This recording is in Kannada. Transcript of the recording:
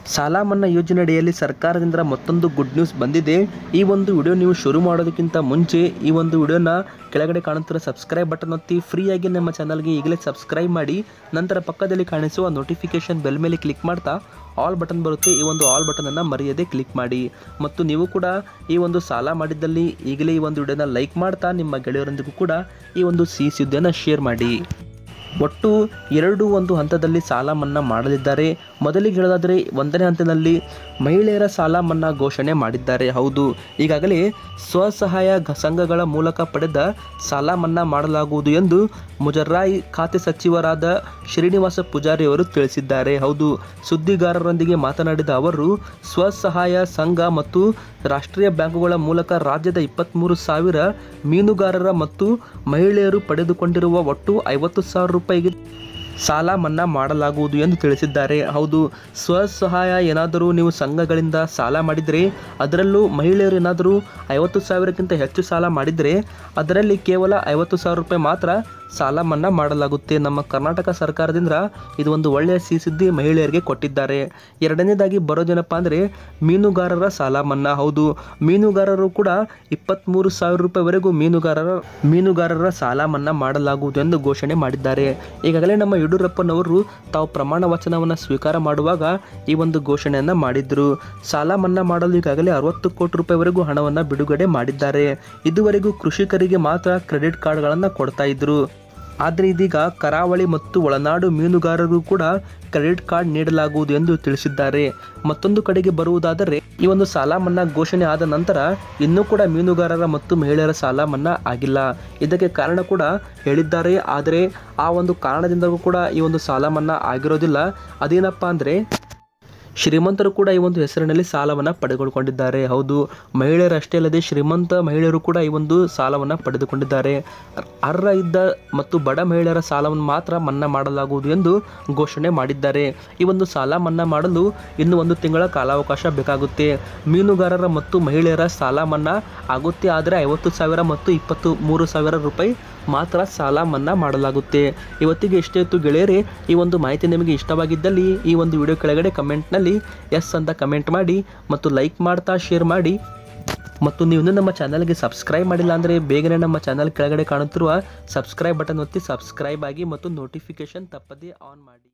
ಸಾಲ ಮನ್ನಾ ಯೋಜನೆ ಅಡಿಯಲ್ಲಿ ಸರ್ಕಾರದಿಂದ ಮತ್ತೊಂದು ಗುಡ್ ನ್ಯೂಸ್ ಬಂದಿದೆ ಈ ಒಂದು ವಿಡಿಯೋ ನೀವು ಶುರು ಮಾಡೋದಕ್ಕಿಂತ ಮುಂಚೆ ಈ ಒಂದು ವಿಡಿಯೋನ ಕೆಳಗಡೆ ಕಾಣುತ್ತಿರೋ ಸಬ್ಸ್ಕ್ರೈಬ್ ಬಟನ್ ಒತ್ತಿ ಫ್ರೀಯಾಗಿ ನಮ್ಮ ಚಾನಲ್ಗೆ ಈಗಲೇ ಸಬ್ಸ್ಕ್ರೈಬ್ ಮಾಡಿ ನಂತರ ಪಕ್ಕದಲ್ಲಿ ಕಾಣಿಸುವ ನೋಟಿಫಿಕೇಶನ್ ಬೆಲ್ ಮೇಲೆ ಕ್ಲಿಕ್ ಮಾಡ್ತಾ ಆಲ್ ಬಟನ್ ಬರುತ್ತೆ ಈ ಒಂದು ಆಲ್ ಬಟನನ್ನು ಮರೆಯದೆ ಕ್ಲಿಕ್ ಮಾಡಿ ಮತ್ತು ನೀವು ಕೂಡ ಈ ಒಂದು ಸಾಲ ಮಾಡಿದ್ದಲ್ಲಿ ಈಗಲೇ ಈ ಒಂದು ವಿಡಿಯೋನ ಲೈಕ್ ಮಾಡ್ತಾ ನಿಮ್ಮ ಗೆಳೆಯರೊಂದಿಗೂ ಕೂಡ ಈ ಒಂದು ಸಿಹಿ ಸುದ್ದಿಯನ್ನು ಶೇರ್ ಮಾಡಿ ಒಟ್ಟು ಎರಡು ಒಂದು ಹಂತದಲ್ಲಿ ಸಾಲ ಮನ್ನಾ ಮಾಡಲಿದ್ದಾರೆ ಮೊದಲಿಗೆ ಹೇಳೋದಾದರೆ ಒಂದನೇ ಹಂತದಲ್ಲಿ ಮಹಿಳೆಯರ ಸಾಲ ಮನ್ನಾ ಘೋಷಣೆ ಮಾಡಿದ್ದಾರೆ ಹೌದು ಈಗಾಗಲೇ ಸ್ವಸಹಾಯ ಘ- ಸಂಘಗಳ ಮೂಲಕ ಪಡೆದ ಸಾಲ ಮನ್ನಾ ಮಾಡಲಾಗುವುದು ಎಂದು ಮುಜರಾಯಿ ಖಾತೆ ಸಚಿವರಾದ ಶ್ರೀನಿವಾಸ ಪೂಜಾರಿ ಅವರು ತಿಳಿಸಿದ್ದಾರೆ ಹೌದು ಸುದ್ದಿಗಾರರೊಂದಿಗೆ ಮಾತನಾಡಿದ ಅವರು ಸ್ವಸಹಾಯ ಸಂಘ ಮತ್ತು ರಾಷ್ಟ್ರೀಯ ಬ್ಯಾಂಕುಗಳ ಮೂಲಕ ರಾಜ್ಯದ ಇಪ್ಪತ್ತ್ಮೂರು ಸಾವಿರ ಮೀನುಗಾರರ ಮತ್ತು ಮಹಿಳೆಯರು ಪಡೆದುಕೊಂಡಿರುವ ಒಟ್ಟು ಐವತ್ತು ಸಾವಿರ ರೂಪಾಯಿಗೆ ಸಾಲ ಮನ್ನಾ ಮಾಡಲಾಗುವುದು ಎಂದು ತಿಳಿಸಿದ್ದಾರೆ ಹೌದು ಸ್ವಸಹಾಯ ಏನಾದರೂ ನೀವು ಸಂಘಗಳಿಂದ ಸಾಲ ಮಾಡಿದರೆ ಅದರಲ್ಲೂ ಮಹಿಳೆಯರು ಏನಾದರೂ ಐವತ್ತು ಸಾವಿರಕ್ಕಿಂತ ಹೆಚ್ಚು ಸಾಲ ಮಾಡಿದರೆ ಅದರಲ್ಲಿ ಕೇವಲ ಐವತ್ತು ಸಾವಿರ ರೂಪಾಯಿ ಮಾತ್ರ ಸಾಲ ಮನ್ನಾ ಮಾಡಲಾಗುತ್ತೆ ನಮ್ಮ ಕರ್ನಾಟಕ ಸರ್ಕಾರದಿಂದ ಇದು ಒಂದು ಒಳ್ಳೆಯ ಸಿಹಿ ಸುದ್ದಿ ಮಹಿಳೆಯರಿಗೆ ಕೊಟ್ಟಿದ್ದಾರೆ ಎರಡನೇದಾಗಿ ಬರೋದೇನಪ್ಪ ಅಂದರೆ ಮೀನುಗಾರರ ಸಾಲ ಮನ್ನಾ ಹೌದು ಮೀನುಗಾರರು ಕೂಡ ಇಪ್ಪತ್ತ್ಮೂರು ಸಾವಿರ ರೂಪಾಯಿವರೆಗೂ ಮೀನುಗಾರರ ಮೀನುಗಾರರ ಸಾಲ ಮನ್ನಾ ಮಾಡಲಾಗುವುದು ಎಂದು ಘೋಷಣೆ ಮಾಡಿದ್ದಾರೆ ಈಗಾಗಲೇ ನಮ್ಮ ಯಡಿಯೂರಪ್ಪನವರು ತಾವು ಪ್ರಮಾಣ ವಚನವನ್ನು ಸ್ವೀಕಾರ ಮಾಡುವಾಗ ಈ ಒಂದು ಘೋಷಣೆಯನ್ನು ಮಾಡಿದ್ರು ಸಾಲ ಮನ್ನಾ ಮಾಡಲು ಈಗಾಗಲೇ ಅರವತ್ತು ಕೋಟಿ ರೂಪಾಯಿವರೆಗೂ ಹಣವನ್ನು ಬಿಡುಗಡೆ ಮಾಡಿದ್ದಾರೆ ಇದುವರೆಗೂ ಕೃಷಿಕರಿಗೆ ಮಾತ್ರ ಕ್ರೆಡಿಟ್ ಕಾರ್ಡ್ಗಳನ್ನು ಕೊಡ್ತಾ ಇದ್ರು ಆದರೆ ಇದೀಗ ಕರಾವಳಿ ಮತ್ತು ಒಳನಾಡು ಮೀನುಗಾರರಿಗೂ ಕೂಡ ಕ್ರೆಡಿಟ್ ಕಾರ್ಡ್ ನೀಡಲಾಗುವುದು ಎಂದು ತಿಳಿಸಿದ್ದಾರೆ ಮತ್ತೊಂದು ಕಡೆಗೆ ಬರುವುದಾದರೆ ಈ ಒಂದು ಸಾಲ ಮನ್ನಾ ಘೋಷಣೆ ಆದ ನಂತರ ಇನ್ನೂ ಕೂಡ ಮೀನುಗಾರರ ಮತ್ತು ಮಹಿಳೆಯರ ಸಾಲ ಮನ್ನಾ ಆಗಿಲ್ಲ ಇದಕ್ಕೆ ಕಾರಣ ಕೂಡ ಹೇಳಿದ್ದಾರೆ ಆದರೆ ಆ ಒಂದು ಕಾರಣದಿಂದಲೂ ಕೂಡ ಈ ಒಂದು ಸಾಲ ಮನ್ನಾ ಆಗಿರೋದಿಲ್ಲ ಅದೇನಪ್ಪ ಅಂದರೆ ಶ್ರೀಮಂತರು ಕೂಡ ಈ ಒಂದು ಹೆಸರಿನಲ್ಲಿ ಸಾಲವನ್ನು ಪಡೆದುಕೊಂಡಿದ್ದಾರೆ ಹೌದು ಮಹಿಳೆಯರಷ್ಟೇ ಅಲ್ಲದೆ ಶ್ರೀಮಂತ ಮಹಿಳೆಯರು ಕೂಡ ಈ ಒಂದು ಸಾಲವನ್ನು ಪಡೆದುಕೊಂಡಿದ್ದಾರೆ ಅರ್ಹ ಇದ್ದ ಮತ್ತು ಬಡ ಮಹಿಳೆಯರ ಸಾಲವನ್ನು ಮಾತ್ರ ಮನ್ನಾ ಮಾಡಲಾಗುವುದು ಎಂದು ಘೋಷಣೆ ಮಾಡಿದ್ದಾರೆ ಈ ಒಂದು ಸಾಲ ಮನ್ನಾ ಮಾಡಲು ಇನ್ನು ಒಂದು ತಿಂಗಳ ಕಾಲಾವಕಾಶ ಬೇಕಾಗುತ್ತೆ ಮೀನುಗಾರರ ಮತ್ತು ಮಹಿಳೆಯರ ಸಾಲ ಮನ್ನಾ ಆಗುತ್ತೆ ಆದರೆ ಐವತ್ತು ಸಾವಿರ ಮತ್ತು ಇಪ್ಪತ್ತು ಮೂರು ಸಾವಿರ ರೂಪಾಯಿ ಮಾತ್ರ ಸಾಲ ಮನ್ನಾ ಮಾಡಲಾಗುತ್ತೆ ಇವತ್ತಿಗೆ ಎಷ್ಟೇ ಇತ್ತು ಗೆಳೆಯರೇ ಈ ಒಂದು ಮಾಹಿತಿ ನಿಮಗೆ ಇಷ್ಟವಾಗಿದ್ದಲ್ಲಿ ಈ ಒಂದು ವಿಡಿಯೋ ಕೆಳಗಡೆ ಕಮೆಂಟ್ನಲ್ಲಿ ಎಸ್ ಅಂತ ಕಮೆಂಟ್ ಮಾಡಿ ಮತ್ತು ಲೈಕ್ ಮಾಡ್ತಾ ಶೇರ್ ಮಾಡಿ ಮತ್ತು ನೀವು ಇನ್ನೂ ನಮ್ಮ ಚಾನಲ್ಗೆ ಸಬ್ಸ್ಕ್ರೈಬ್ ಮಾಡಿಲ್ಲ ಅಂದರೆ ಬೇಗನೆ ನಮ್ಮ ಚಾನಲ್ ಕೆಳಗಡೆ ಕಾಣುತ್ತಿರುವ ಸಬ್ಸ್ಕ್ರೈಬ್ ಬಟನ್ ಒತ್ತಿ ಸಬ್ಸ್ಕ್ರೈಬ್ ಆಗಿ ಮತ್ತು ನೋಟಿಫಿಕೇಶನ್ ತಪ್ಪದೇ ಆನ್ ಮಾಡಿ